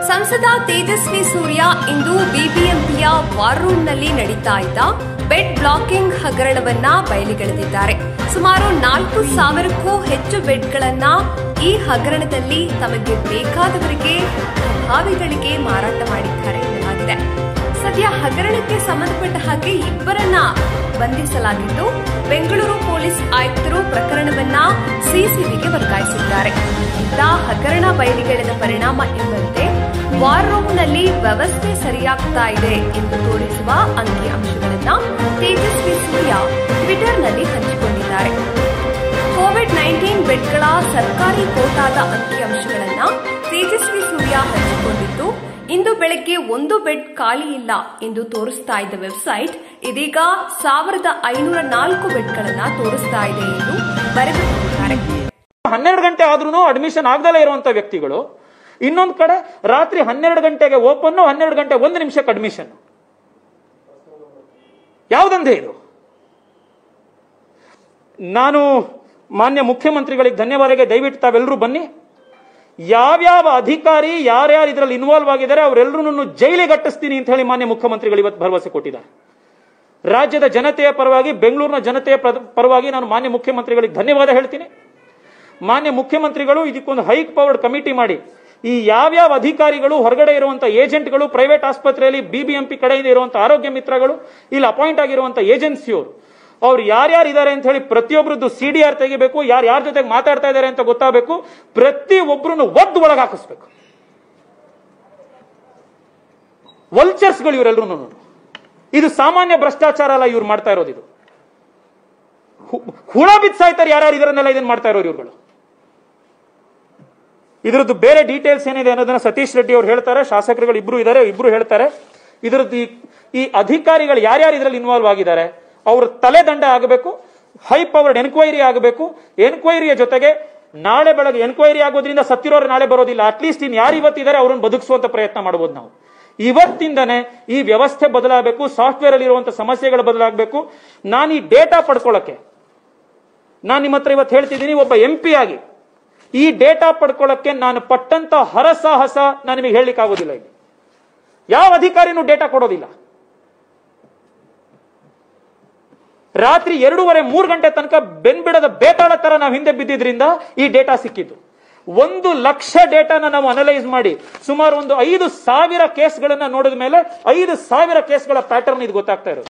ಸಂಸದ ತೇಜಸ್ವಿ ಸೂರ್ಯ ಇಂದು ಬಿಬಿಎಂಪಿಯ ವಾರ್ ರೂಮ್ನಲ್ಲಿ ನಡೀತಾ ಇದ್ದ ಬೆಡ್ ಬ್ಲಾಕಿಂಗ್ ಹಗರಣವನ್ನ ಬಯಲಿಗೆಳೆದಿದ್ದಾರೆ ಸುಮಾರು ನಾಲ್ಕು ಸಾವಿರಕ್ಕೂ ಹೆಚ್ಚು ಬೆಡ್ಗಳನ್ನ ಈ ಹಗರಣದಲ್ಲಿ ತಮಗೆ ಬೇಕಾದವರಿಗೆ ಪ್ರಭಾವಿಗಳಿಗೆ ಮಾರಾಟ ಮಾಡಿದ್ದಾರೆ ಎನ್ನಲಾಗಿದೆ ಸದ್ಯ ಹಗರಣಕ್ಕೆ ಸಂಬಂಧಪಟ್ಟ ಹಾಗೆ ಇಬ್ಬರನ್ನ ಬಂಧಿಸಲಾಗಿದ್ದು ಬೆಂಗಳೂರು ಪೊಲೀಸ್ ಆಯುಕ್ತರು ಪ್ರಕರಣವನ್ನ ಸಿಸಿಬಿಗೆ ವರ್ಗಾಯಿಸಿದ್ದಾರೆ ಇತ್ತ ಹಗರಣ ಬಯಲಿಗೆಳೆದ ಪರಿಣಾಮ ಎಂಬಂತೆ ವಾರ್ ರೂಮ್ನಲ್ಲಿ ವ್ಯವಸ್ಥೆ ಸರಿಯಾಗ್ತಾ ಇದೆ ಎಂದು ತೋರಿಸುವ ಅಂಕಿ ಅಂಶಗಳನ್ನ ತೇಜಸ್ವಿ ಸೂರ್ಯ ಟ್ವಿಟರ್ನಲ್ಲಿ ಹಂಚಿಕೊಂಡಿದ್ದಾರೆ ಕೋವಿಡ್ ನೈನ್ಟೀನ್ ಬೆಡ್ಗಳ ಸರ್ಕಾರಿ ಕೋಟಾದ ಅಂಕಿಅಂಶಗಳನ್ನ ತೇಜಸ್ವಿ ಸೂರ್ಯ ಹಂಚಿಕೊಂಡಿದ್ದು ಇಂದು ಬೆಳಗ್ಗೆ ಒಂದು ಬೆಡ್ ಖಾಲಿ ಇಲ್ಲ ಎಂದು ತೋರಿಸ್ತಾ ಇದ್ದ ವೆಬ್ಸೈಟ್ ಇದೀಗ ಸಾವಿರದ ಐನೂರ ನಾಲ್ಕು ಬೆಡ್ಗಳನ್ನ ತೋರಿಸ್ತಾ ಇದೆ ಎಂದು ಬರೆದುಕೊಂಡಿದ್ದಾರೆ ಹನ್ನೆರಡು ಗಂಟೆ ಆದ್ರೂ ಅಡ್ಮಿಷನ್ ಆಗದಲ್ಲೇ ಇರುವಂತ ವ್ಯಕ್ತಿಗಳು ಇನ್ನೊಂದು ಕಡೆ ರಾತ್ರಿ ಹನ್ನೆರಡು ಗಂಟೆಗೆ ಓಪನ್ ಹನ್ನೆರಡು ಗಂಟೆ ಒಂದು ನಿಮಿಷಕ್ಕೆ ಅಡ್ಮಿಷನ್ ಯಾವುದಂದೆ ಇದು ನಾನು ಮಾನ್ಯ ಮುಖ್ಯಮಂತ್ರಿಗಳಿಗೆ ಧನ್ಯವಾದಗೆ ದಯವಿಟ್ಟು ತಾವೆಲ್ಲರೂ ಬನ್ನಿ ಯಾವ್ಯಾವ ಅಧಿಕಾರಿ ಯಾರ್ಯಾರು ಇದರಲ್ಲಿ ಇನ್ವಾಲ್ವ್ ಆಗಿದ್ದಾರೆ ಅವರೆಲ್ಲರೂ ಜೈಲಿಗೆ ಅಟ್ಟಿಸ್ತೀನಿ ಅಂತ ಹೇಳಿ ಮಾನ್ಯ ಮುಖ್ಯಮಂತ್ರಿಗಳು ಇವತ್ತು ಭರವಸೆ ಕೊಟ್ಟಿದ್ದಾರೆ ರಾಜ್ಯದ ಜನತೆಯ ಪರವಾಗಿ ಬೆಂಗಳೂರಿನ ಜನತೆಯ ಪ್ರ- ಪರವಾಗಿ ನಾನು ಮಾನ್ಯ ಮುಖ್ಯಮಂತ್ರಿಗಳಿಗೆ ಧನ್ಯವಾದ ಹೇಳ್ತೀನಿ ಮಾನ್ಯ ಮುಖ್ಯಮಂತ್ರಿಗಳು ಇದಕ್ಕೊಂದು ಹೈಕ್ ಪವರ್ಡ್ ಕಮಿಟಿ ಮಾಡಿ ಈ ಯಾವ್ಯಾವ ಅಧಿಕಾರಿಗಳು ಹೊರಗಡೆ ಇರುವಂತ ಏಜೆಂಟ್ಗಳು ಪ್ರೈವೇಟ್ ಆಸ್ಪತ್ರೆಯಲ್ಲಿ ಬಿಬಿಎಂಪಿ ಕಡೆಯಿಂದ ಇರುವಂತ ಆರೋಗ್ಯ ಮಿತ್ರಗಳು ಇಲ್ಲಿ ಅಪಾಯಿಂಟ್ ಆಗಿರುವಂತ ಏಜೆನ್ಸಿಯವರು ಅವ್ರು ಯಾರ್ಯಾರು ಇದ್ದಾರೆ ಅಂತ ಹೇಳಿ ಪ್ರತಿಯೊಬ್ಬರದ್ದು ಸಿ ಡಿ ಆರ್ ತೆಗಿಬೇಕು ಯಾರು ಯಾರ ಜೊತೆಗೆ ಮಾತಾಡ್ತಾ ಇದ್ದಾರೆ ಅಂತ ಗೊತ್ತಾಗಬೇಕು ಪ್ರತಿ ಒಬ್ಬರನ್ನು ಒದ್ದು ಒಳಗೆ ಹಾಕಿಸ್ಬೇಕು ವಲ್ಚರ್ಸ್ಗಳು ಇವರೆಲ್ಲರೂ ಇದು ಸಾಮಾನ್ಯ ಭ್ರಷ್ಟಾಚಾರ ಅಲ್ಲ ಇವ್ರು ಮಾಡ್ತಾ ಇರೋದು ಇದು ಹು- ಹುಳ ಬಿತ್ಸಾಯ್ತಾರೆ ಯಾರ್ಯಾರು ಇದರನ್ನೆಲ್ಲ ಇದನ್ನ ಮಾಡ್ತಾ ಇರೋರು ಇವ್ರುಗಳು ಇದ್ರದ್ದು ಬೇರೆ ಡೀಟೇಲ್ಸ್ ಏನಿದೆ ಅನ್ನೋದನ್ನ ಸತೀಶ್ ರೆಡ್ಡಿ ಅವರು ಹೇಳ್ತಾರೆ ಶಾಸಕರುಗಳು ಇಬ್ರು ಇದ್ದಾರೆ ಇಬ್ರು ಹೇಳ್ತಾರೆ ಇದ್ರದ್ದು ಈ- ಈ ಅಧಿಕಾರಿಗಳು ಯಾರ್ಯಾರು ಇದರಲ್ಲಿ ಇನ್ವಾಲ್ವ್ ಆಗಿದ್ದಾರೆ ಅವ್ರ ತಲೆದಂಡ ಆಗಬೇಕು ಹೈ ಪವರ್ಡ್ ಎನ್ಕ್ವೈರಿ ಆಗಬೇಕು ಎನ್ಕ್ವೈರಿಯ ಜೊತೆಗೆ ನಾಳೆ ಬೆಳಗ್ಗೆ ಎನ್ಕ್ವೈರಿ ಆಗೋದ್ರಿಂದ ಸತ್ತಿರೋರು ನಾಳೆ ಬರೋದಿಲ್ಲ ಅಟ್ಲೀಸ್ಟ್ ಇನ್ ಯಾರು ಇವತ್ತಿದ್ದಾರೆ ಅವ್ರನ್ನ ಬದುಕಿಸುವಂತ ಪ್ರಯತ್ನ ಮಾಡಬಹುದು ನಾವು ಇವತ್ತಿಂದನೇ ಈ ವ್ಯವಸ್ಥೆ ಬದಲಾಗಬೇಕು ಸಾಫ್ಟ್ವೇರ್ ಅಲ್ಲಿ ಇರುವಂತ ಸಮಸ್ಯೆಗಳು ಬದಲಾಗಬೇಕು ನಾನು ಈ ಡೇಟಾ ಪಡ್ಕೊಳ್ಳಕ್ಕೆ ನಾನು ನಿಮ್ಮ ಹತ್ರ ಇವತ್ತು ಹೇಳ್ತಿದ್ದೀನಿ ಒಬ್ಬ ಎಂ ಪಿ ಆಗಿ ಈ ಡೇಟಾ ಪಡ್ಕೊಳ್ಳಕ್ಕೆ ನಾನು ಪಟ್ಟಂತ ಹರಸಾಹಸ ನಾನು ನಿಮಗೆ ಹೇಳಲಿಕ್ಕೆ ಆಗೋದಿಲ್ಲ ಇಲ್ಲಿ ಯಾವ ಅಧಿಕಾರಿನೂ ಡೇಟಾ ಕೊಡೋದಿಲ್ಲ ರಾತ್ರಿ ಎರಡೂವರೆ ಮೂರು ಗಂಟೆ ತನಕ ಬೆನ್ಬಿಡದ ಬೇತಾಳ ತರ ನಾವು ಹಿಂದೆ ಬಿದ್ದಿದ್ರಿಂದ ಈ ಡೇಟಾ ಸಿಕ್ಕಿದ್ದು ಒಂದು ಲಕ್ಷ ಡೇಟಾನ ನಾವು ಅನಲೈಸ್ ಮಾಡಿ ಸುಮಾರು ಒಂದು ಐದು ಸಾವಿರ ಕೇಸ್ಗಳನ್ನ ನೋಡಿದ ಮೇಲೆ ಐದು ಸಾವಿರ ಕೇಸ್ಗಳ ಪ್ಯಾಟರ್ನ್ ಇದು ಗೊತ್ತಾಗ್ತಾ ಇರೋದು